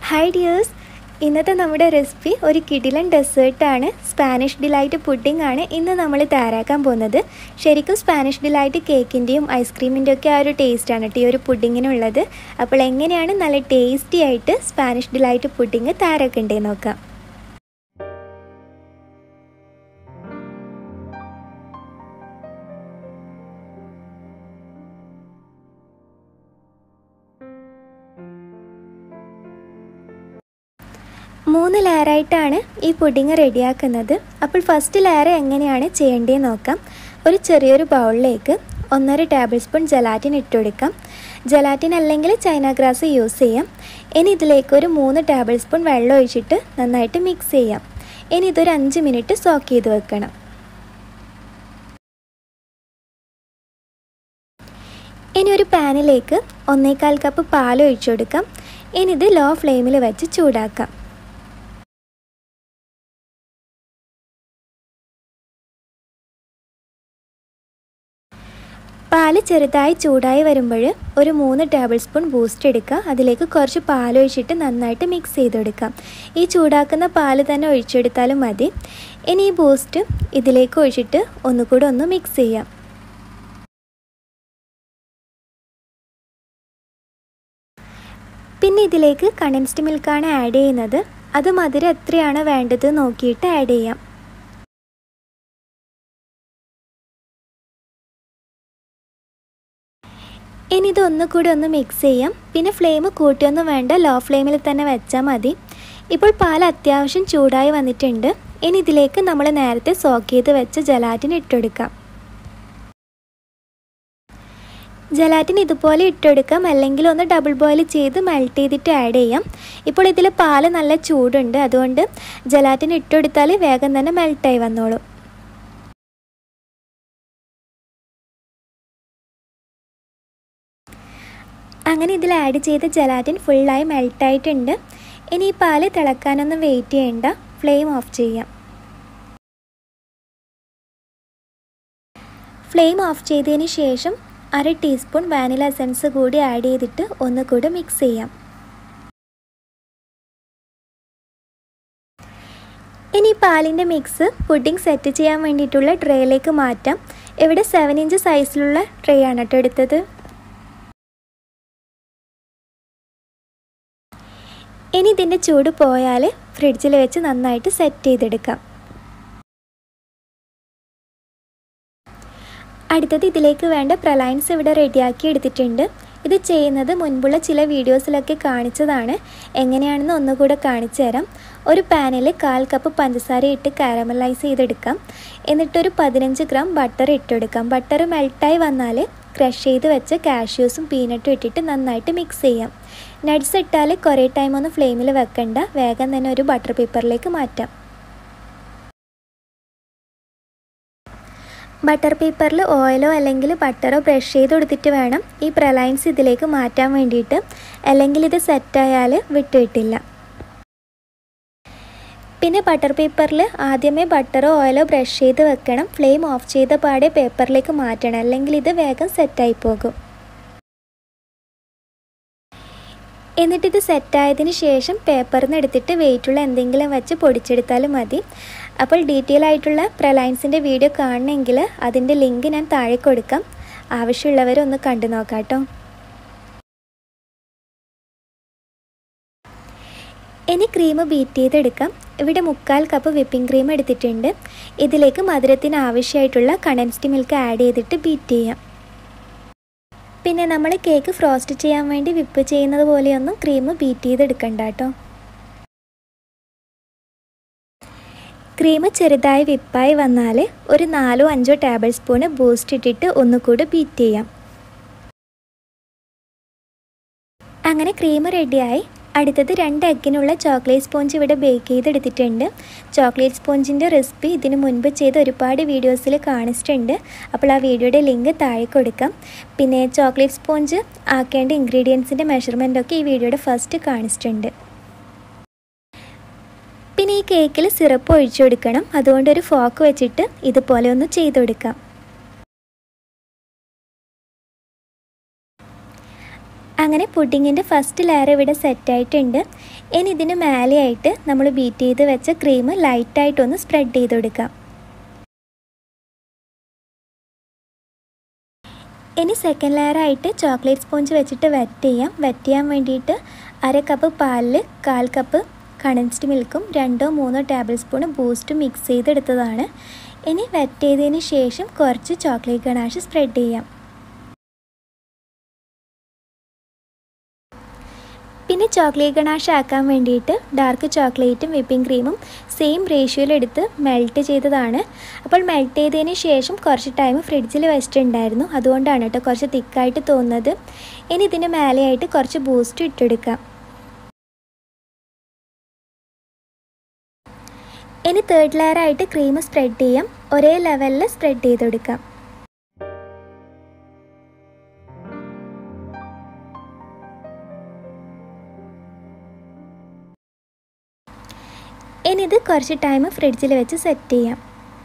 hi dears ഇന്നത്തെ നമ്മുടെ recipe ഒരു കിടിലൻ ഡെസേർട്ടാണ് സ്പാനിഷ് ഡിലൈറ്റ് പുഡിംഗ് ആണ് ഇന്ന് നമ്മൾ തയ്യാറാക്കാൻ പോകുന്നത് ശരിക്കും സ്പാനിഷ് ഡിലൈറ്റ് കേക്കിൻ്റെയും ഐസ്ക്രീമിൻ്റെയും ഒക്കെ ആ ഒരു ടേസ്റ്റാണ് കേട്ടോ ഈ ഒരു പുഡിങ്ങിനുള്ളത് അപ്പോൾ എങ്ങനെയാണ് നല്ല ടേസ്റ്റി ആയിട്ട് സ്പാനിഷ് ഡിലൈറ്റ് പുഡിങ് തയ്യാറാക്കേണ്ടത് നോക്കാം മൂന്ന് ലെയറായിട്ടാണ് ഈ പുഡിങ് റെഡിയാക്കുന്നത് അപ്പോൾ ഫസ്റ്റ് ലെയർ എങ്ങനെയാണ് ചെയ്യേണ്ടതെന്ന് നോക്കാം ഒരു ചെറിയൊരു ബൗളിലേക്ക് ഒന്നര ടേബിൾ സ്പൂൺ ജലാറ്റിൻ ഇട്ട് കൊടുക്കാം ജലാറ്റിൻ അല്ലെങ്കിൽ ചൈന ഗ്രാസ് യൂസ് ചെയ്യാം ഇനി ഇതിലേക്ക് ഒരു മൂന്ന് ടേബിൾ സ്പൂൺ വെള്ളം ഒഴിച്ചിട്ട് നന്നായിട്ട് മിക്സ് ചെയ്യാം ഇനി ഇതൊരു അഞ്ച് മിനിറ്റ് സോക്ക് ചെയ്ത് വെക്കണം ഇനി ഒരു പാനിലേക്ക് ഒന്നേകാൽ കപ്പ് പാൽ ഒഴിച്ചു കൊടുക്കാം ഇനി ഇത് ലോ ഫ്ലെയിമിൽ വെച്ച് ചൂടാക്കാം പാല് ചെറുതായി ചൂടായി വരുമ്പോൾ ഒരു മൂന്ന് ടേബിൾ സ്പൂൺ ബൂസ്റ്റ് എടുക്കുക അതിലേക്ക് കുറച്ച് പാലൊഴിച്ചിട്ട് നന്നായിട്ട് മിക്സ് ചെയ്തെടുക്കാം ഈ ചൂടാക്കുന്ന പാല് തന്നെ ഒഴിച്ചെടുത്താലും മതി ഇനി ഈ ബൂസ്റ്റ് ഇതിലേക്ക് ഒഴിച്ചിട്ട് ഒന്നുകൂടെ ഒന്ന് മിക്സ് ചെയ്യാം പിന്നെ ഇതിലേക്ക് കണ്ടൻസ്ഡ് മിൽക്കാണ് ആഡ് ചെയ്യുന്നത് അത് മധുരം എത്രയാണ് വേണ്ടത് നോക്കിയിട്ട് ആഡ് ചെയ്യാം ഇനി ഇത് ഒന്നുകൂടി ഒന്ന് മിക്സ് ചെയ്യാം പിന്നെ ഫ്ലെയിം കൂട്ടിയൊന്നും വേണ്ട ലോ ഫ്ലെയിമിൽ തന്നെ വെച്ചാൽ മതി ഇപ്പോൾ പാൽ അത്യാവശ്യം ചൂടായി വന്നിട്ടുണ്ട് ഇനി ഇതിലേക്ക് നമ്മൾ നേരത്തെ സോക്ക് ചെയ്ത് വെച്ച് ജലാറ്റിൻ ഇട്ടെടുക്കാം ജലാറ്റിൻ ഇതുപോലെ ഇട്ടെടുക്കാം അല്ലെങ്കിൽ ഒന്ന് ഡബിൾ ബോയിൽ ചെയ്ത് മെൽറ്റ് ചെയ്തിട്ട് ആഡ് ചെയ്യാം ഇപ്പോൾ ഇതിൽ പാല് നല്ല ചൂടുണ്ട് അതുകൊണ്ട് ജലാറ്റിൻ ഇട്ടെടുത്താൽ വേഗം തന്നെ മെൽറ്റായി വന്നോളും അങ്ങനെ ഇതിൽ ആഡ് ചെയ്ത ജലാറ്റിൻ ഫുള്ളായി മെൽട്ടായിട്ടുണ്ട് ഇനി ഈ പാല് തിളക്കാനൊന്നും വെയിറ്റ് ചെയ്യണ്ട ഫ്ലെയിം ഓഫ് ചെയ്യാം ഫ്ലെയിം ഓഫ് ചെയ്തതിന് ശേഷം അര ടീസ്പൂൺ വാനില എസൻസ് കൂടി ആഡ് ചെയ്തിട്ട് ഒന്നുകൂടെ മിക്സ് ചെയ്യാം ഇനി പാലിൻ്റെ മിക്സ് പുഡിംഗ് സെറ്റ് ചെയ്യാൻ വേണ്ടിയിട്ടുള്ള ട്രേയിലേക്ക് മാറ്റാം ഇവിടെ സെവൻ ഇഞ്ച് സൈസിലുള്ള ട്രേ ആണ് കേട്ടോ എടുത്തത് ഇനി ഇതിൻ്റെ ചൂട് പോയാൽ ഫ്രിഡ്ജിൽ വെച്ച് നന്നായിട്ട് സെറ്റ് ചെയ്തെടുക്കാം അടുത്തത് ഇതിലേക്ക് വേണ്ട പ്രലൈൻസ് ഇവിടെ റെഡിയാക്കി എടുത്തിട്ടുണ്ട് ഇത് ചെയ്യുന്നത് മുൻപുള്ള ചില വീഡിയോസിലൊക്കെ കാണിച്ചതാണ് എങ്ങനെയാണെന്ന് ഒന്നുകൂടെ കാണിച്ചു തരാം ഒരു പാനിൽ കാൽ കപ്പ് പഞ്ചസാര ഇട്ട് കാരമലൈസ് ചെയ്തെടുക്കാം എന്നിട്ടൊരു പതിനഞ്ച് ഗ്രാം ബട്ടർ ഇട്ടെടുക്കാം ബട്ടർ മെൽട്ടായി വന്നാൽ ക്രഷ് ചെയ്ത് വെച്ച കാഷ്യൂസും പീനട്ടും ഇട്ടിട്ട് നന്നായിട്ട് മിക്സ് ചെയ്യാം നട്ട്സ് ഇട്ടാൽ കുറേ ടൈം ഒന്ന് ഫ്ലെയിമിൽ വെക്കണ്ട വേഗം തന്നെ ഒരു ബട്ടർ പേപ്പറിലേക്ക് മാറ്റാം ബട്ടർ പേപ്പറിൽ ഓയിലോ അല്ലെങ്കിൽ ബട്ടറോ ബ്രഷ് ചെയ്ത് കൊടുത്തിട്ട് വേണം ഈ പ്രലൈൻസ് ഇതിലേക്ക് മാറ്റാൻ വേണ്ടിയിട്ട് അല്ലെങ്കിൽ ഇത് സെറ്റായാൽ വിട്ടുകിട്ടില്ല പിന്നെ ബട്ടർ പേപ്പറിൽ ആദ്യമേ ബട്ടറോ ഓയിലോ ബ്രഷ് ചെയ്ത് വെക്കണം ഫ്ലെയിം ഓഫ് ചെയ്ത പാടെ പേപ്പറിലേക്ക് മാറ്റണം അല്ലെങ്കിൽ ഇത് വേഗം സെറ്റായി പോകും എന്നിട്ടിത് സെറ്റായതിന് ശേഷം പേപ്പറിൽ നിന്ന് എടുത്തിട്ട് വെയിറ്റുള്ള എന്തെങ്കിലും വെച്ച് പൊടിച്ചെടുത്താലും മതി അപ്പോൾ ഡീറ്റെയിൽ ആയിട്ടുള്ള പ്രലൈൻസിൻ്റെ വീഡിയോ കാണണമെങ്കിൽ അതിൻ്റെ ലിങ്ക് ഞാൻ താഴെ കൊടുക്കാം ആവശ്യമുള്ളവരൊന്ന് കണ്ടു നോക്കാം കേട്ടോ ഇനി ക്രീം ബീറ്റ് ചെയ്തെടുക്കാം ഇവിടെ മുക്കാൽ കപ്പ് വിപ്പിംഗ് ക്രീം എടുത്തിട്ടുണ്ട് ഇതിലേക്ക് മധുരത്തിന് ആവശ്യമായിട്ടുള്ള കണ്ടൻസ്ഡ് മിൽക്ക് ആഡ് ചെയ്തിട്ട് ബീറ്റ് ചെയ്യാം പിന്നെ നമ്മൾ കേക്ക് ഫ്രോസ്റ്റ് ചെയ്യാൻ വേണ്ടി വിപ്പ് ചെയ്യുന്നത് പോലെയൊന്നും ക്രീം ബീറ്റ് ചെയ്തെടുക്കണ്ട കേട്ടോ ക്രീം ചെറുതായി വിപ്പായി വന്നാൽ ഒരു നാലോ അഞ്ചോ ടേബിൾ സ്പൂണ് ബൂസ്റ്റ് ഇട്ടിട്ട് ഒന്നുകൂടി ബീറ്റ് ചെയ്യാം അങ്ങനെ ക്രീം റെഡിയായി അടുത്തത് രണ്ട് എഗ്ഗിനുള്ള ചോക്ലേറ്റ് സ്പോഞ്ച് ഇവിടെ ബേക്ക് ചെയ്തെടുത്തിട്ടുണ്ട് ചോക്ലേറ്റ് സ്പോഞ്ചിൻ്റെ റെസിപ്പി ഇതിന് മുൻപ് ചെയ്ത് ഒരുപാട് വീഡിയോസിൽ കാണിച്ചിട്ടുണ്ട് അപ്പോൾ ആ വീഡിയോയുടെ ലിങ്ക് താഴെ കൊടുക്കാം പിന്നെ ചോക്ലേറ്റ് സ്പോഞ്ച് ആക്കേണ്ട ഇൻഗ്രീഡിയൻസിൻ്റെ മെഷർമെൻറ്റൊക്കെ ഈ വീഡിയോയുടെ ഫസ്റ്റ് കാണിച്ചിട്ടുണ്ട് പിന്നെ ഈ കേക്കിൽ സിറപ്പ് ഒഴിച്ചു കൊടുക്കണം അതുകൊണ്ട് ഒരു ഫോക്ക് വെച്ചിട്ട് ഇതുപോലെ ഒന്ന് ചെയ്ത് കൊടുക്കാം അങ്ങനെ പുഡിങ്ങിൻ്റെ ഫസ്റ്റ് ലെയർ ഇവിടെ സെറ്റായിട്ടുണ്ട് ഇനി ഇതിന് മേലെയായിട്ട് നമ്മൾ ബീറ്റ് ചെയ്ത് വെച്ച ക്രീം ലൈറ്റായിട്ടൊന്ന് സ്പ്രെഡ് ചെയ്ത് കൊടുക്കാം ഇനി സെക്കൻഡ് ലെയറായിട്ട് ചോക്ലേറ്റ് സ്പോഞ്ച് വെച്ചിട്ട് വെറ്റ് ചെയ്യാം വെറ്റ് ചെയ്യാൻ വേണ്ടിയിട്ട് അര കപ്പ് പാലിൽ കാൽ കപ്പ് കണ്ടൻസ്ഡ് മിൽക്കും രണ്ടോ മൂന്നോ ടേബിൾ സ്പൂൺ ബൂസ്റ്റും മിക്സ് ചെയ്തെടുത്തതാണ് ഇനി വെറ്റ് ചെയ്തതിന് ശേഷം കുറച്ച് ചോക്ലേറ്റ് ഗണാഷ് സ്പ്രെഡ് ചെയ്യാം പിന്നെ ചോക്ലേറ്റ് ഗണാഷ് ആക്കാൻ വേണ്ടിയിട്ട് ഡാർക്ക് ചോക്ലേറ്റും വിപ്പിംഗ് ക്രീമും സെയിം റേഷ്യോയിലെടുത്ത് മെൽറ്റ് ചെയ്തതാണ് അപ്പോൾ മെൽറ്റ് ചെയ്തതിന് ശേഷം കുറച്ച് ടൈം ഫ്രിഡ്ജിൽ വെച്ചിട്ടുണ്ടായിരുന്നു അതുകൊണ്ടാണ് കേട്ടോ കുറച്ച് തിക്കായിട്ട് തോന്നുന്നത് ഇനി ഇതിന് മേലെയായിട്ട് കുറച്ച് ബൂസ്റ്റ് ഇട്ടെടുക്കാം ഇനി തേർഡ് ലെയറായിട്ട് ക്രീം സ്പ്രെഡ് ചെയ്യാം ഒരേ ലെവലിൽ സ്പ്രെഡ് ചെയ്ത് കൊടുക്കാം ഇനി ഇത് കുറച്ച് ടൈം ഫ്രിഡ്ജിൽ വെച്ച് സെറ്റ് ചെയ്യാം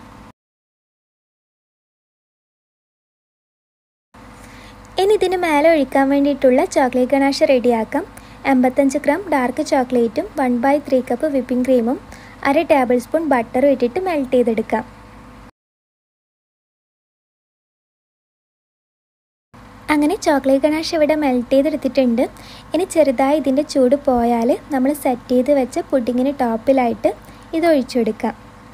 ഇനി ഇതിന് മേലെ ഒഴിക്കാൻ വേണ്ടിയിട്ടുള്ള ചോക്ലേറ്റ് ഗണാഷ് റെഡിയാക്കാം എൺപത്തഞ്ച് ഗ്രാം ഡാർക്ക് ചോക്ലേറ്റും one by three cup whipping ക്രീമും അര ടേബിൾ സ്പൂൺ ബട്ടറും ഇട്ടിട്ട് മെൽറ്റ് ചെയ്തെടുക്കാം അങ്ങനെ ചോക്ലേറ്റ് ഗണാഷ് ഇവിടെ മെൽറ്റ് ചെയ്തെടുത്തിട്ടുണ്ട് ഇനി ചെറുതായി ഇതിൻ്റെ ചൂട് പോയാൽ നമ്മൾ സെറ്റ് ചെയ്ത് വെച്ച പുഡിങ്ങിന് ടോപ്പിലായിട്ട് ഇത് ഒഴിച്ചെടുക്കാം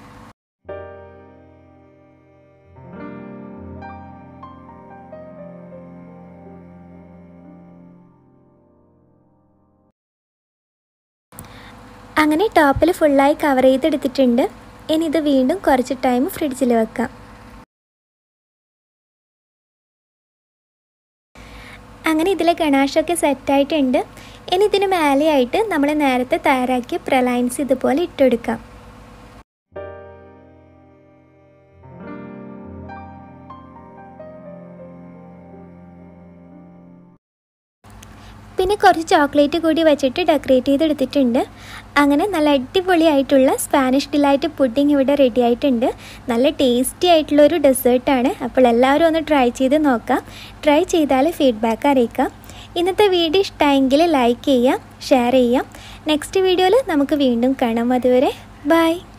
അങ്ങനെ ടോപ്പിൽ ഫുള്ളായി കവർ ചെയ്തെടുത്തിട്ടുണ്ട് ഇനി ഇത് വീണ്ടും കുറച്ച് ടൈം ഫ്രിഡ്ജിൽ വെക്കാം അങ്ങനെ ഇതിലെ ഗണാഷൊക്കെ സെറ്റായിട്ടുണ്ട് ഇനി ഇതിന് മേലെയായിട്ട് നമ്മൾ നേരത്തെ തയ്യാറാക്കിയ പ്രലൈൻസ് ഇതുപോലെ ഇട്ടെടുക്കാം പിന്നെ കുറച്ച് ചോക്ലേറ്റ് കൂടി വെച്ചിട്ട് ഡെക്കറേറ്റ് ചെയ്തെടുത്തിട്ടുണ്ട് അങ്ങനെ നല്ല അടിപൊളിയായിട്ടുള്ള സ്പാനിഷ് ഡിലൈറ്റ് പുഡിംഗ് ഇവിടെ റെഡി ആയിട്ടുണ്ട് നല്ല ടേസ്റ്റി ആയിട്ടുള്ള ഒരു ഡെസേർട്ടാണ് അപ്പോൾ എല്ലാവരും ഒന്ന് ട്രൈ ചെയ്ത് നോക്കാം ട്രൈ ചെയ്താൽ ഫീഡ്ബാക്ക് അറിയിക്കാം ഇന്നത്തെ വീഡിയോ ഇഷ്ടമായെങ്കിൽ ലൈക്ക് ചെയ്യാം ഷെയർ ചെയ്യാം നെക്സ്റ്റ് വീഡിയോയിൽ നമുക്ക് വീണ്ടും കാണാം അതുവരെ ബൈ